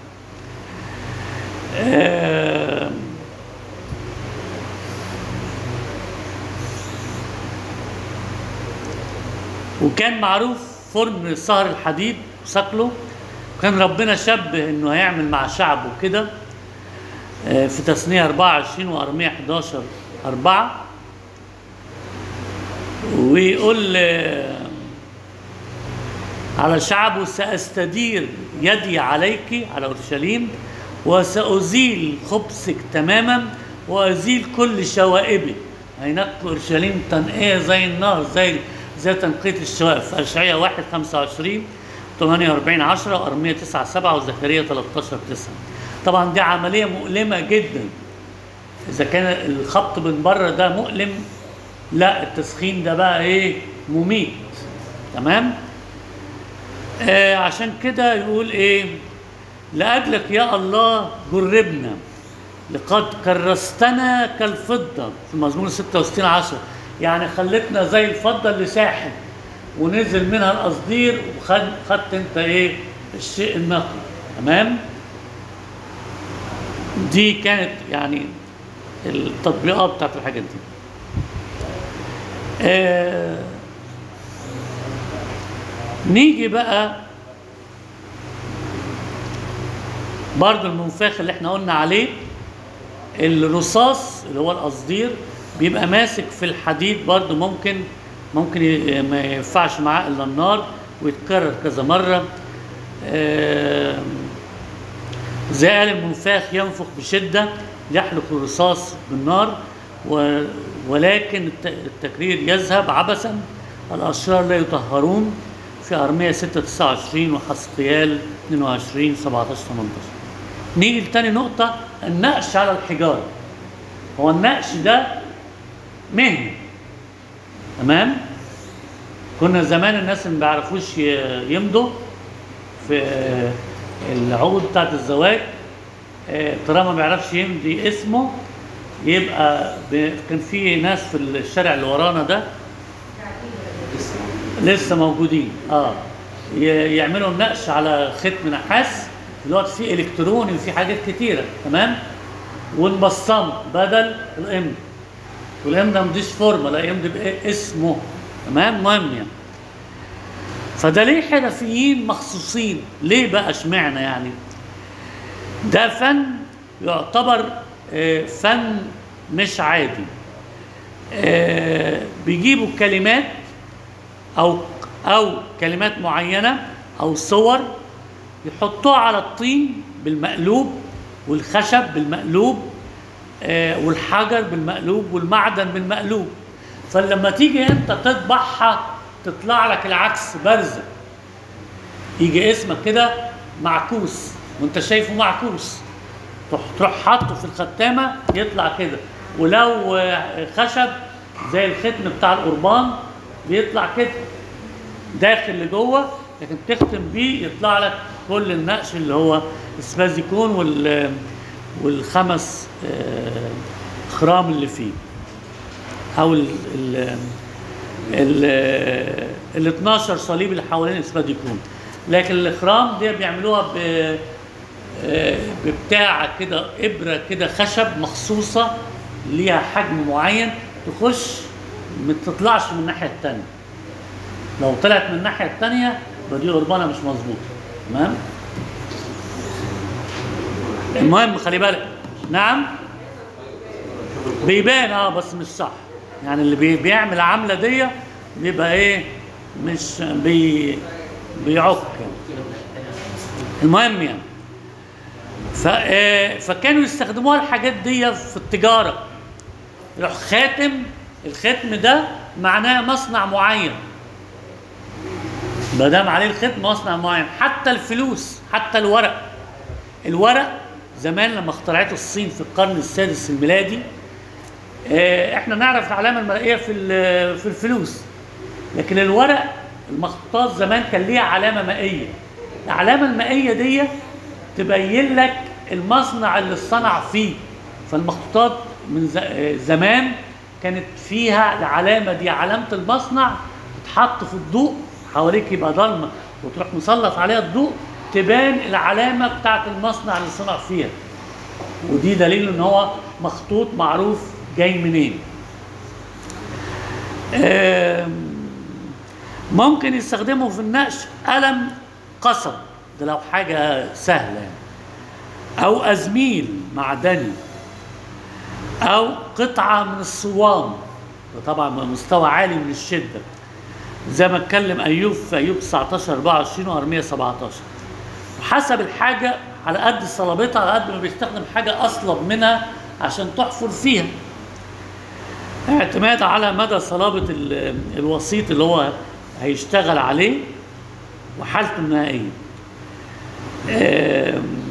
آم. وكان معروف فرن صهر الحديد وصقله كان ربنا شبه انه هيعمل مع شعبه كده آه، في تثنية 24 وأرمية 11 4 ويقول آه، على شعبه سأستدير يدي عليك على أورشليم وسأزيل خبثك تماما وأزيل كل شوائبك هينقي أورشليم تنقية زي النار زي زي تنقية الشوائب في أشعياء 1 25 48 10 وأرمية 9 7 وزكريا 13 9 طبعا دي عملية مؤلمة جدا إذا كان الخبط من بره ده مؤلم لا التسخين ده بقى إيه مميت تمام آه عشان كده يقول ايه لأجلك يا الله جربنا لقد كرستنا كالفضة في مزمور 66 10 يعني خلتنا زي الفضة اللي ساحل ونزل منها القصدير وخد خدت انت ايه الشيء النقي تمام دي كانت يعني التطبيقات بتاعت الحاجات دي آه نيجي بقى برضو المنفاخ اللي احنا قلنا عليه الرصاص اللي هو القصدير بيبقى ماسك في الحديد برضو ممكن ممكن ي- ما ينفعش معاه الا النار ويتكرر كذا مره آم، زي قال المنفاخ ينفخ بشده يحلق الرصاص بالنار و- ولكن الت- التكرير يذهب عبثا الاشرار لا يطهرون في ارميه 6 29 وحسقيال 22 17 18 نيجي لتاني نقطة النقش على الحجارة هو النقش ده مهنة تمام كنا زمان الناس اللي ما بيعرفوش ي- يمضوا في آه، العقود بتاعت الزواج آه، طالما ما بيعرفش يمضي اسمه يبقى ب... كان في ناس في الشارع اللي ورانا ده لسه موجودين اه ي- يعملوا النقش على ختم نحاس دلوقتي في الكتروني وفي حاجات كتيره تمام ونبصمه بدل الامضه والامضه مديش فورمه لا يمضي باسمه تمام مهم يعني فده ليه حرفيين مخصوصين ليه بقى اشمعنى يعني ده فن يعتبر آه، فن مش عادي آه، بيجيبوا كلمات او او كلمات معينه او صور يحطوها على الطين بالمقلوب والخشب بالمقلوب آه، والحجر بالمقلوب والمعدن بالمقلوب فلما تيجي انت تطبعها تطلع لك العكس بارزه يجي اسمك كده معكوس وانت شايفه معكوس تروح تروح حاطه في الختامه يطلع كده ولو آه، خشب زي الختم بتاع القربان بيطلع كده داخل لجوه لكن تختم بيه يطلع لك كل النقش اللي هو السبازيكون وال والخمس آه، خرام اللي فيه او ال ال ال ال 12 صليب اللي حوالين السباديكون لكن الاخرام دي بيعملوها ب آه، ببتاع كده ابره كده خشب مخصوصه ليها حجم معين تخش ما تطلعش من الناحيه الثانيه لو طلعت من الناحيه الثانيه يبقى دي قربانه مش مظبوطه تمام المهم خلي بالك نعم بيبان اه بس مش صح يعني اللي بي بيعمل العمله دي بيبقى ايه مش بي بيعك المهم يعني ف آه، فكانوا يستخدموها الحاجات دي في التجاره يروح خاتم الختم ده معناه مصنع معين ما دام عليه الختم مصنع معين حتى الفلوس حتى الورق الورق زمان لما اخترعته الصين في القرن السادس الميلادي آه، احنا نعرف العلامه المرئيه في ال- في الفلوس لكن الورق المخطوطات زمان كان ليها علامه مائيه العلامه المائيه دي تبين لك المصنع اللي اتصنع فيه فالمخطوطات من ز- آه، زمان كانت فيها العلامه دي علامه المصنع تتحط في الضوء حواليك يبقى ضلمه وتروح مسلط عليها الضوء تبان العلامه بتاعت المصنع اللي صنع فيها ودي دليل ان هو مخطوط معروف جاي منين آم، ممكن يستخدمه في النقش قلم قصب ده لو حاجة سهلة يعني. أو أزميل معدني أو قطعة من الصوام ده طبعا مستوى عالي من الشدة زي ما اتكلم أيوب في أيوب 19 24 وأرمية 17 وحسب الحاجة على قد صلابتها على قد ما بيستخدم حاجة أصلب منها عشان تحفر فيها اعتماد على مدى صلابة ال- الوسيط اللي هو هيشتغل عليه وحالته النهائية آم،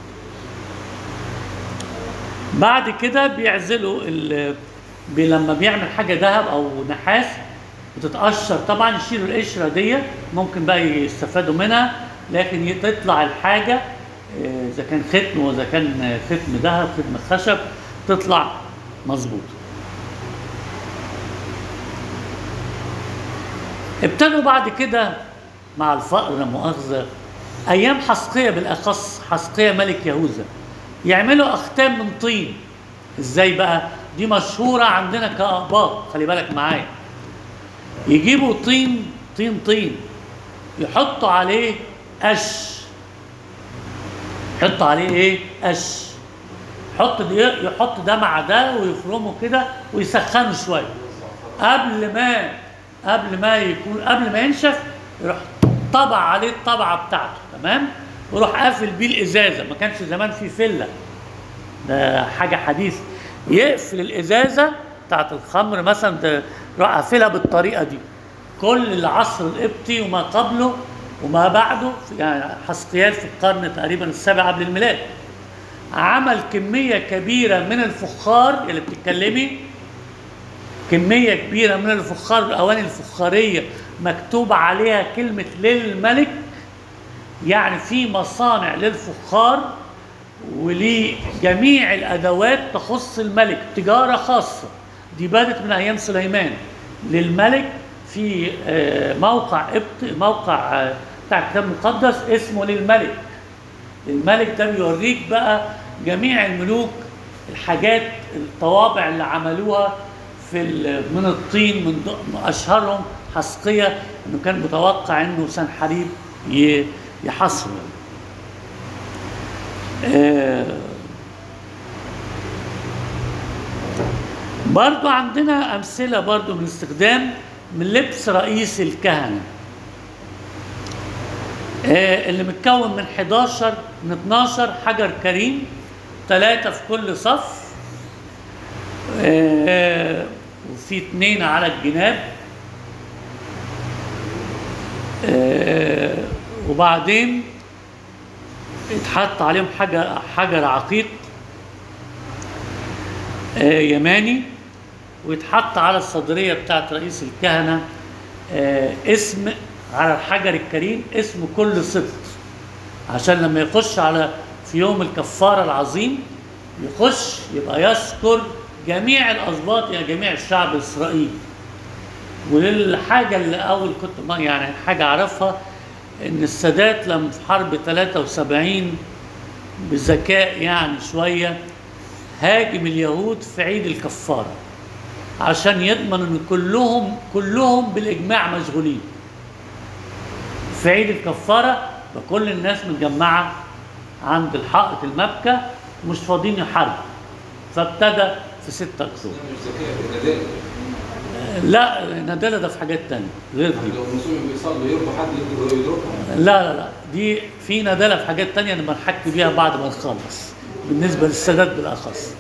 بعد كده بيعزلوا ال- بي- لما بيعمل حاجة ذهب أو نحاس بتتقشر طبعا يشيلوا القشرة دي ممكن بقى يستفادوا منها لكن ي- تطلع الحاجة آه، إذا كان ختم وإذا كان ختم ذهب ختم خشب تطلع مظبوطة ابتدوا بعد كده مع الفقر لا مؤاخذة أيام حسقية بالأخص حسقية ملك يهوذا يعملوا أختام من طين إزاي بقى؟ دي مشهورة عندنا كأقباط خلي بالك معايا يجيبوا طين طين طين يحطوا عليه قش يحطوا عليه ايه؟ قش يحط دي يحط ده مع ده ويفرموا كده ويسخنوا شويه قبل ما قبل ما يكون قبل ما ينشف يروح طبع عليه الطبعه بتاعته تمام ويروح قافل بيه الازازه ما كانش زمان في فله ده حاجه حديثه يقفل الازازه بتاعت الخمر مثلا ده يروح قافلها بالطريقه دي كل العصر القبطي وما قبله وما بعده يعني حسقيال في القرن تقريبا السابع قبل الميلاد عمل كميه كبيره من الفخار اللي بتتكلمي كمية كبيرة من الفخار الأواني الفخارية مكتوب عليها كلمة للملك يعني في مصانع للفخار ولجميع الأدوات تخص الملك تجارة خاصة دي بدت من أيام سليمان للملك في آه، موقع إبط موقع آه، بتاع الكتاب المقدس اسمه للملك الملك ده بيوريك بقى جميع الملوك الحاجات الطوابع اللي عملوها في ال- من الطين من ض- اشهرهم حسقيه انه كان متوقع انه سنحريب ي- يحصره آه، برضو عندنا امثله برضو من استخدام من لبس رئيس الكهنه آه، اللي متكون من 11 من 12 حجر كريم ثلاثة في كل صف آه، وفي اثنين على الجناب آه، وبعدين اتحط عليهم حاجة حجر عقيق آه، يماني ويتحط على الصدرية بتاعت رئيس الكهنة آه، اسم على الحجر الكريم اسم كل سبط عشان لما يخش على في يوم الكفارة العظيم يخش يبقى يذكر جميع الأسباط يعني جميع الشعب الإسرائيلي وللحاجة اللي أول كنت ما يعني حاجة أعرفها إن السادات لما في حرب 73 بذكاء يعني شوية هاجم اليهود في عيد الكفارة عشان يضمن إن كلهم كلهم بالإجماع مشغولين في عيد الكفارة فكل الناس متجمعة عند الحائط المبكى مش فاضيين يحاربوا فابتدى في 6 اكتوبر مش ذكاء نداء لا ندالة ده في حاجات تانية غير دي لو المسلمين بيصلوا يربوا حد يضرب- يضربهم لا لا لا دي في ندالة في حاجات تانية نبقى نحكي بيها بعد ما نخلص بالنسبة للسادات بالأخص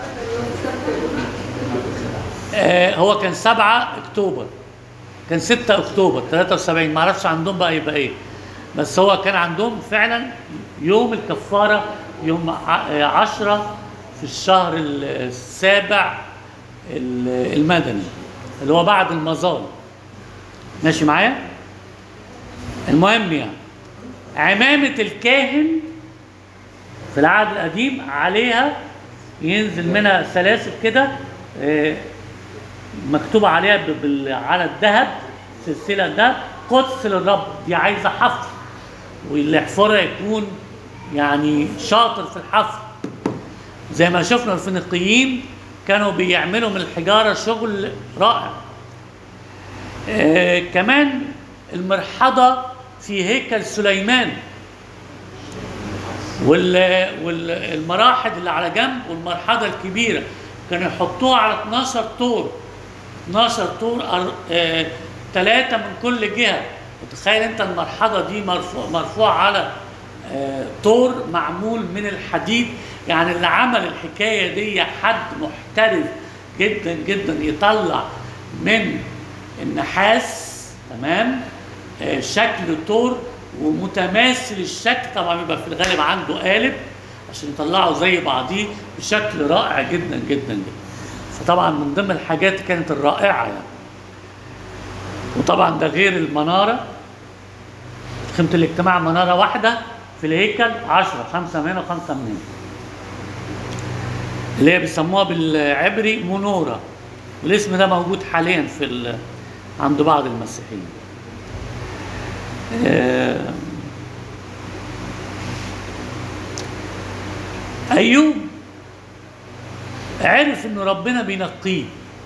آه هو كان 7 اكتوبر كان 6 اكتوبر 73 ما اعرفش عندهم بقى يبقى ايه بس هو كان عندهم فعلا يوم الكفاره يوم 10 في الشهر السابع ال- المدني اللي هو بعد المظال ماشي معايا المهم يعني عمامة الكاهن في العهد القديم عليها ينزل منها سلاسل كده آه، مكتوب عليها ب- بال- على الذهب سلسلة ده قدس للرب دي عايزة حفر واللي يحفرها يكون يعني شاطر في الحفر زي ما شفنا الفينيقيين كانوا بيعملوا من الحجارة شغل رائع آه كمان المرحضة في هيكل سليمان وال والمراحل اللي على جنب والمرحضة الكبيرة كانوا يحطوها على 12 طور 12 طور ثلاثة من كل جهة وتخيل انت المرحضة دي مرفوع مرفوعة على آه، طور معمول من الحديد يعني اللي عمل الحكاية دي حد محترف جدا جدا يطلع من النحاس تمام آه، شكل طور ومتماثل الشكل طبعا بيبقى في الغالب عنده قالب عشان يطلعوا زي بعضيه بشكل رائع جدا جدا جدا فطبعا من ضمن الحاجات كانت الرائعة يعني وطبعا ده غير المنارة خيمة الاجتماع منارة واحدة في الهيكل عشرة خمسة من هنا وخمسة من هنا اللي هي بيسموها بالعبري منورة والاسم ده موجود حاليا في ال- عند بعض المسيحيين آه، أيوب عرف إن ربنا بينقيه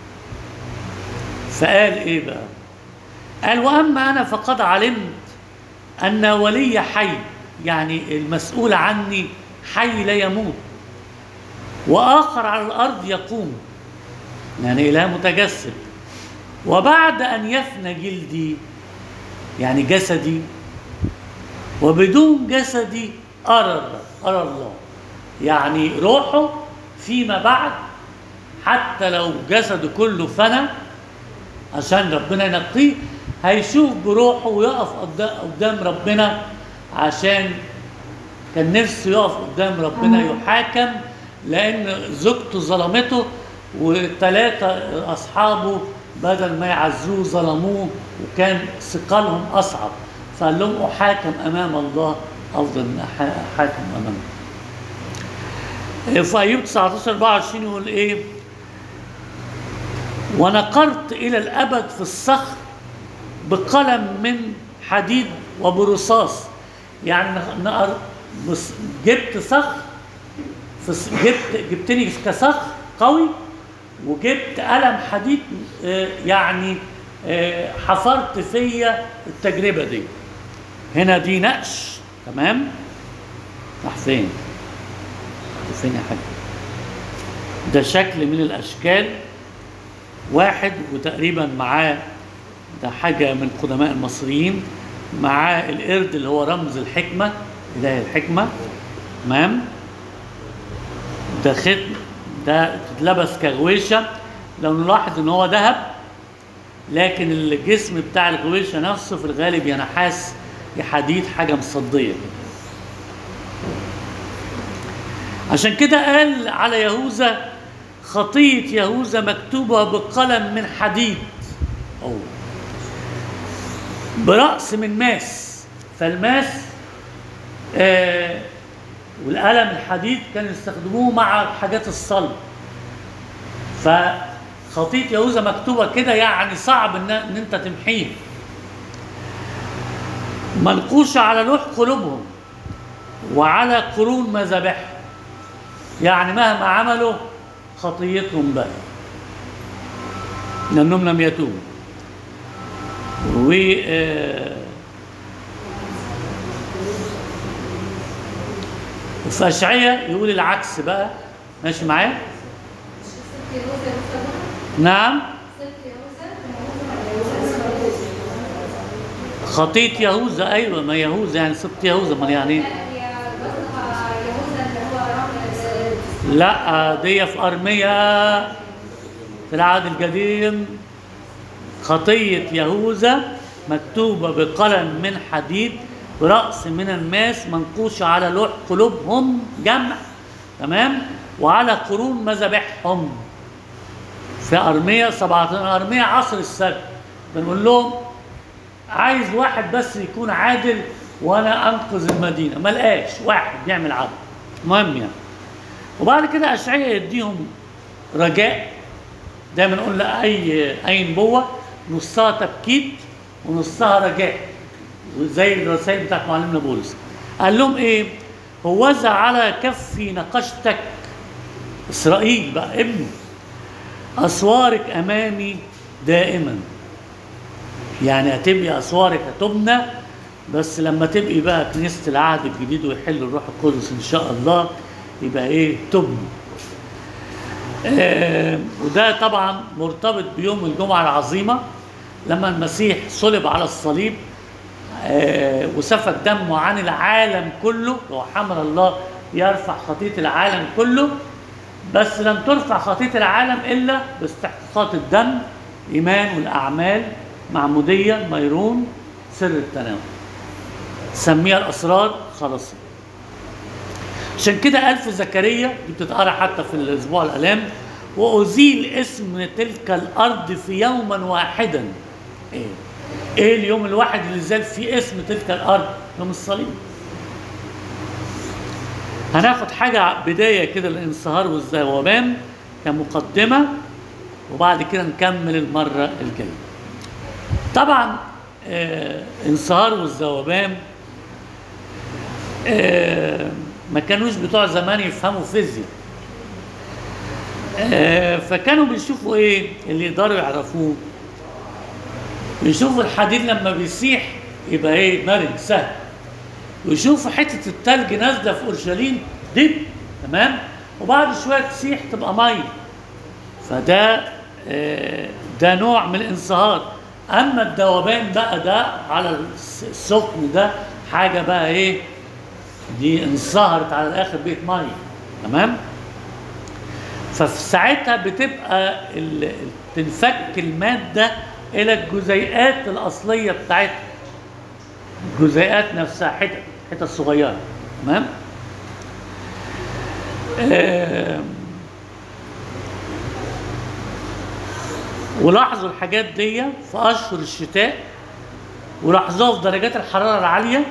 فقال إيه بقى؟ قال وأما أنا فقد علمت أن ولي حي يعني المسؤول عني حي لا يموت وآخر على الأرض يقوم يعني إله متجسد وبعد أن يفنى جلدي يعني جسدي وبدون جسدي أرى الله أرى الله يعني روحه فيما بعد حتى لو جسده كله فنى عشان ربنا ينقيه هيشوف بروحه ويقف قدام قدام ربنا عشان كان نفسه يقف قدام ربنا يحاكم لان زوجته ظلمته وثلاثه اصحابه بدل ما يعزوه ظلموه وكان ثقلهم اصعب فقال لهم احاكم امام الله افضل من أح- احاكم امام في ايوب 19 24 يقول ايه ونقرت الى الابد في الصخر بقلم من حديد وبرصاص يعني نق- نقر بص- جبت صخر في ص- جبت جبتني كصخر قوي وجبت قلم حديد آه، يعني آه، حفرت فيا التجربه دي هنا دي نقش تمام راح فين راح فين يا حاج ده شكل من الاشكال واحد وتقريبا معاه ده حاجه من قدماء المصريين معاه القرد اللي هو رمز الحكمه اله الحكمه تمام ده ختم ده تتلبس كغويشه لو نلاحظ ان هو ذهب لكن الجسم بتاع الغويشه نفسه في الغالب يا نحاس يا حديد حاجه مصديه كده عشان كده قال على يهوذا خطية يهوذا مكتوبة بقلم من حديد أو برأس من ماس فالماس آه والقلم الحديد كانوا يستخدموه مع حاجات الصلب فخطية يهوذا مكتوبة كده يعني صعب ان, إن انت تمحيه منقوشة على لوح قلوبهم وعلى قرون مذابحهم يعني مهما عملوا خطيتهم بقى لأنهم لم يتوبوا و آه، وفي أشعية يقول العكس بقى ماشي معايا؟ مش ست يهوذا مستخدمة؟ نعم ست يهوذا خطية يهوذا أيوة ما يهوذا يعني سبط يهوذا ما يعني إيه؟ لا هي قصدها يهوذا اللي هو رمز لا دي في أرمية في العهد القديم خطية يهوذا مكتوبة بقلم من حديد برأس من الماس منقوشة على لوح قلوبهم جمع تمام وعلى قرون مذابحهم في أرمية 17 أرمية عصر السبت بنقول لهم عايز واحد بس يكون عادل وانا انقذ المدينه ما لقاش واحد بيعمل عدل المهم يعني وبعد كده اشعياء يديهم رجاء دايما نقول لاي اي نبوه نصها تبكيت ونصها رجاء وزي الرسائل بتاعت معلمنا بولس قال لهم ايه هوذا على كفي نقشتك اسرائيل بقى ابني اسوارك امامي دائما يعني هتبقي اسوارك هتبنى بس لما تبقي بقى كنيسه العهد الجديد ويحل الروح القدس ان شاء الله يبقى ايه تبنى آه وده طبعا مرتبط بيوم الجمعه العظيمه لما المسيح صلب على الصليب آه وسفك دمه عن العالم كله هو حمل الله يرفع خطيه العالم كله بس لم ترفع خطيه العالم الا باستحقاقات الدم ايمان والاعمال معموديه ميرون سر التناول سميها الاسرار خلاص عشان كده قال في زكريا دي بتتقرا حتى في الاسبوع الالام وازيل اسم تلك الارض في يوما واحدا ايه ايه اليوم الواحد اللي زال فيه اسم تلك الارض يوم الصليب هناخد حاجة بداية كده للانصهار والذوبان كمقدمة وبعد كده نكمل المرة الجاية طبعا آه انصهار والذوبان آه ما كانوش بتوع زمان يفهموا فيزياء آه فكانوا بيشوفوا ايه اللي يقدروا يعرفوه بيشوفوا الحديد لما بيسيح يبقى ايه مرن سهل ويشوفوا حته التلج نازله في اورشليم دب تمام وبعد شويه تسيح تبقى ميه فده آه ده نوع من الانصهار اما الذوبان بقى ده على السخن ده حاجه بقى ايه دي انصهرت على الاخر بقت ميه تمام ففي ساعتها بتبقى ال- تنفك الماده الى الجزيئات الاصليه بتاعتها الجزيئات نفسها حتت حتت صغيره تمام آم، ولاحظوا الحاجات دي في اشهر الشتاء ولاحظوها في درجات الحراره العاليه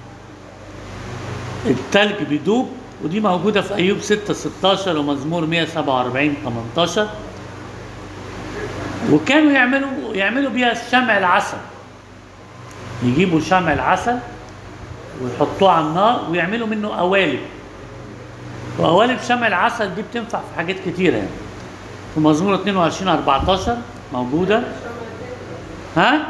التلج بيدوب ودي موجوده في ايوب 6 16 ومزمور 147 18 وكانوا يعملوا يعملوا بيها شمع العسل يجيبوا شمع العسل ويحطوه على النار ويعملوا منه قوالب وقوالب شمع العسل دي بتنفع في حاجات كتيره يعني في مزمور 22 14 موجوده ها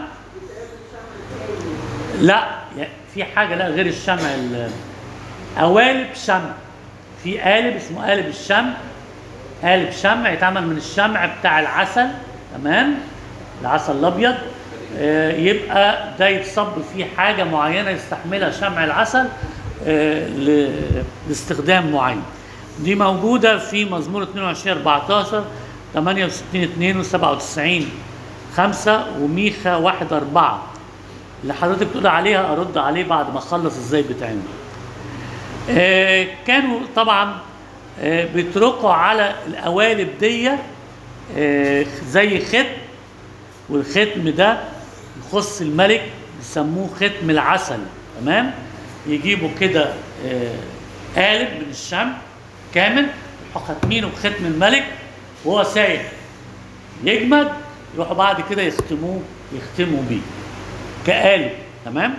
لا يعني في حاجه لا غير الشمع ال- قوالب شمع في قالب اسمه قالب الشمع قالب شمع يتعمل من الشمع بتاع العسل تمام العسل الابيض آه، يبقى ده يتصب فيه حاجه معينه يستحملها شمع العسل آه، ل- لاستخدام معين دي موجوده في مزمور 22 14 68 2 و97 5 وميخا 1 4 اللي حضرتك بتقول عليها ارد عليه بعد ما اخلص ازاي بتعمل آه، كانوا طبعا آه، بيتركوا على القوالب دي آه، زي ختم والختم ده يخص الملك بيسموه ختم العسل تمام يجيبوا كده آه، قالب من الشمع كامل يروحوا ختمينه بختم الملك وهو سايح يجمد يروحوا بعد كده يختموه يختموا بيه كقالب تمام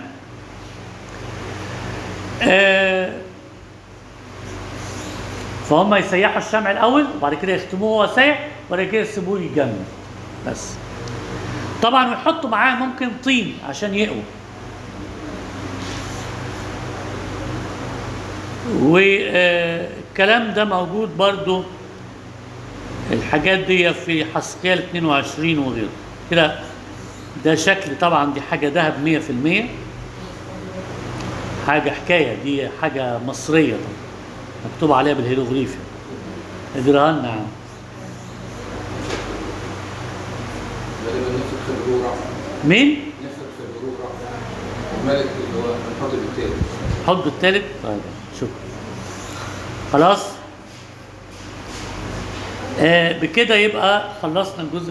آه فهم يسيحوا الشمع الاول وبعد كده يختموه وهو سايح وبعد كده يسيبوه يجمد بس طبعا ويحطوا معاه ممكن طين عشان يقوى والكلام ده موجود برضو الحاجات دي في حسقيال 22 وغيره كده ده شكل طبعا دي حاجة ذهب 100% حاجة حكاية دي حاجة مصرية طبعا مكتوب عليها بالهيروغليفي اقراها لنا يا عم. غالبا نفخ في الروح مين؟ نفخ في الروح الملك اللي هو الحاضر التاني حط التالت طيب شكرا خلاص آه بكده يبقى خلصنا الجزء